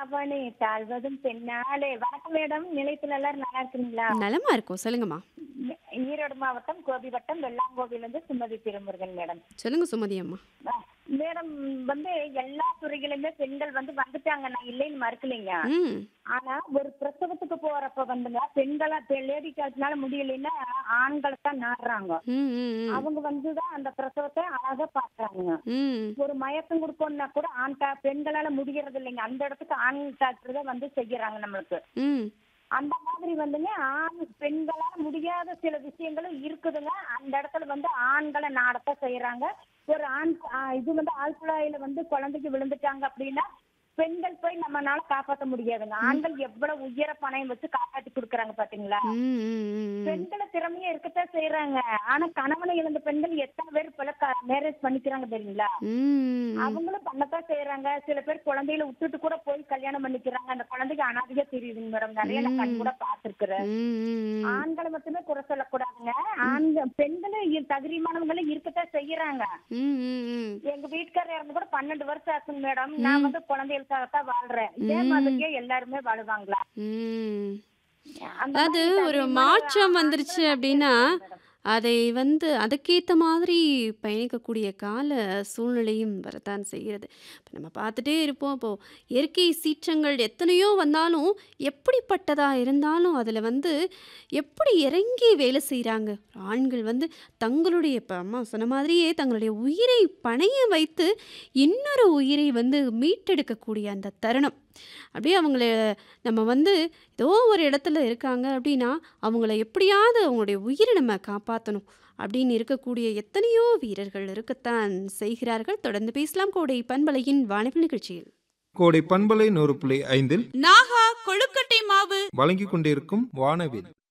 ஆவணி தாழ்வதும் பெண்ணாலே வணக்கம் மேடம் நிலையத்துல எல்லாரும் நல்லா இருக்கிறீங்களா நலமா இருக்கும் சொல்லுங்கம்மா ஈரோடு மாவட்டம் கோபி வட்டம் வெள்ளாங்கோவில இருந்து சுமதி திருமுருகன் மேடம் சொல்லுங்க சுமதி அம்மா மேடம் வந்து எல்லா துறைகளிலுமே பெண்கள் வந்து வந்துட்டாங்க நான் இல்லைன்னு மறுக்கலைங்க ம் ஆனா ஒரு பிரசவத்துக்கு போறப்ப வந்துங்க பெண்களா லேடி காலத்தினால முடியலைன்னா ஆண்களை தான் நாடுறாங்க ம் ம் ம். அவங்க வந்துதான் அந்த பிரசவத்தை அழகா பாக்குறாங்க ம் ஒரு மயக்கம் கொடுக்கணும்னா கூட ஆண் டா பெண்களால முடியறது இல்லைங்க அந்த இடத்துக்கு ஆண் டாக்டர் தான் வந்து செய்யறாங்க நம்மளுக்கு ம் அந்த மாதிரி வந்துங்க ஆண் பெண்களால முடியாத சில விஷயங்களும் இருக்குதுங்க அந்த இடத்துல வந்து ஆண்களை நாடத்தான் செய்யறாங்க ஒரு ஆண் ஆ, இது வந்து ஆழ்குழாயில வந்து குழந்தைக்கு விழுந்துட்டாங்க அப்படின்னா பெண்கள் போய் நம்மனால காப்பாற்ற முடியாதுங்க ஆண்கள் எவ்வளவு உயர பணம் வச்சு காப்பாத்தி கொடுக்கறாங்க பாத்தீங்களா ம், ம், ம், ம். பெண்களை திறமையா இருக்கத்தான் செய்யறாங்க ஆனா கணவனை இழந்த பெண்கள் எத்தனை பேர் இப்ப மேரேஜ் பண்ணிக்கிறாங்க தெரியுங்களா ம், அவங்களும் பண்ணத்தான் செய்யறாங்க சில பேர் குழந்தைகளை விட்டுட்டு கூட போய் கல்யாணம் பண்ணிக்கிறாங்க அந்த குழந்தைக்கு அனாதையா தெரியுதுங்க மேடம் நிறைய நான் கண் கூட பாத்துருக்கிறேன் ம், ம், ம். ஆண்களை மட்டுமே குறை சொல்லக்கூடாதுங்க ஆண்கள் பெண்களும் இ- தகுதிமானவங்களும் இருக்கத்தான் செய்யறாங்க ம், ம், ம். எங்க வீட்டுக்காரர் இறந்து கூட பன்னெண்டு வருஷம் ஆச்சுங்க மேடம் நான் வந்து குழந்தைகளுக்காகத்தான் வாழ்றேன் இதே மாதிரியே எல்லாருமே வாழுவாங்களா ம். அந்த அதாவது மாதிரி ஒரு தகுதியான மாற்றம் வந்துருச்சு ஆண்களும் அப்படின்னா மேடம். அதை வந்து அதுக்கேற்ற மாதிரி பயணிக்கக்கூடிய கால சூழ்நிலையும் வரத்தான் செய்கிறது இப்போ நம்ம பார்த்துட்டே இருப்போம் இப்போது இயற்கை சீற்றங்கள் எத்தனையோ வந்தாலும் எப்படிப்பட்டதாக இருந்தாலும் அதில் வந்து எப்படி இறங்கி வேலை செய்கிறாங்க ஆண்கள் வந்து தங்களுடைய இப்போ அம்மா சொன்ன மாதிரியே தங்களுடைய உயிரை பணைய வைத்து இன்னொரு உயிரை வந்து மீட்டெடுக்கக்கூடிய அந்த தருணம் அப்படியே அவங்கள நம்ம வந்து ஏதோ ஒரு இடத்துல இருக்காங்க அப்படின்னா அவங்கள எப்படியாவது அவங்களுடைய உயிரை நம்ம காப்பாற்றணும் அப்படின்னு இருக்கக்கூடிய எத்தனையோ வீரர்கள் இருக்கத்தான் செய்கிறார்கள் தொடர்ந்து பேசலாம் கோடை பண்பலையின் வானவில் நிகழ்ச்சியில் கோடை பண்பலை நூறு புள்ளி ஐந்தில் நாகா கொழுக்கட்டை மாவு வழங்கிக் கொண்டிருக்கும் வானவில்